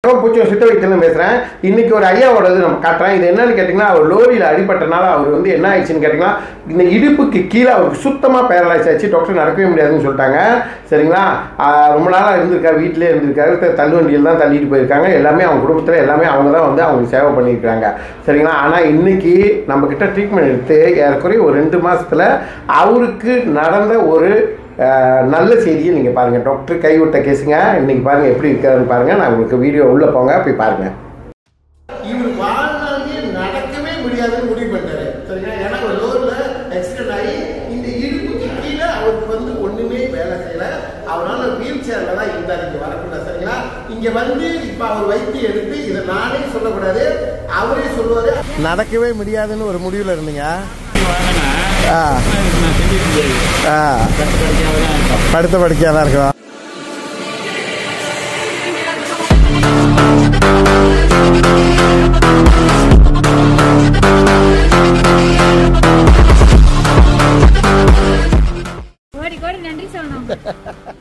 பூச்சி சித்த வைத்தியம் பேசுகிறேன் இன்னைக்கு ஒரு ஐயாவோடது நம்ம காட்டுறேன் இது என்னன்னு கேட்டிங்கன்னா அவர் லோரியில் அடிபட்டனால அவர் வந்து என்ன ஆயிடுச்சுன்னு கேட்டிங்கன்னா இந்த இடுப்புக்கு கீழே அவருக்கு சுத்தமாக பேரலைஸ் ஆச்சு டாக்டர் நடக்கவே முடியாதுன்னு சொல்லிட்டாங்க சரிங்களா ஆஹ் ரொம்ப நாளாக இருந்திருக்காரு வீட்டிலே இருந்திருக்காரு த- தள்ளுவண்டியில் தான் தள்ளிட்டு போயிருக்காங்க எல்லாமே அவங்க குடும்பத்தில் எல்லாமே அவங்க தான் வந்து அவங்களுக்கு சேவை பண்ணியிருக்காங்க சரிங்களா ஆனால் இன்னைக்கு நம்ம கிட்ட ட்ரீட்மெண்ட் எடுத்து ஏறக்குறைய ஒரு ரெண்டு மாசத்துல அவருக்கு நடந்த ஒரு ஆஹ், நல்ல செய்தியை நீங்கள் பாருங்கள் டாக்டர் கைவிட்ட கேஸுங்க இன்னைக்கு பாருங்கள் எப்படி இருக்காருன்னு பாருங்கள் நான் உங்களுக்கு வீடியோ உள்ளே போங்க போய் பாருங்கள் இவர் வாழ்நாளிலே நடக்கவே முடியாதுன்னு முடிவு பண்ணிட்டாரு சரிங்களா ஏன்னா ஒரு லோர்ல ஆக்சிடென்ட் ஆகி இந்த இடுப்புக்கு கீழே அவருக்கு வந்து ஒண்ணுமே வேலை செய்யல அவரால் வீல் சேர்ல தான் இருந்தார் இங்க வரக்கூடாது சரிங்களா இங்க வந்து இப்ப அவர் வைத்தியம் எடுத்து இதை நானே சொல்லக்கூடாது அவரே சொல்லுவாரு நடக்கவே முடியாதுன்னு ஒரு முடிவில் இருந்தீங்க ஆ ஆ படுத்த படுக்கையாக தான் இருக்கும் கோடி கோடி நன்றி சொல்லணும்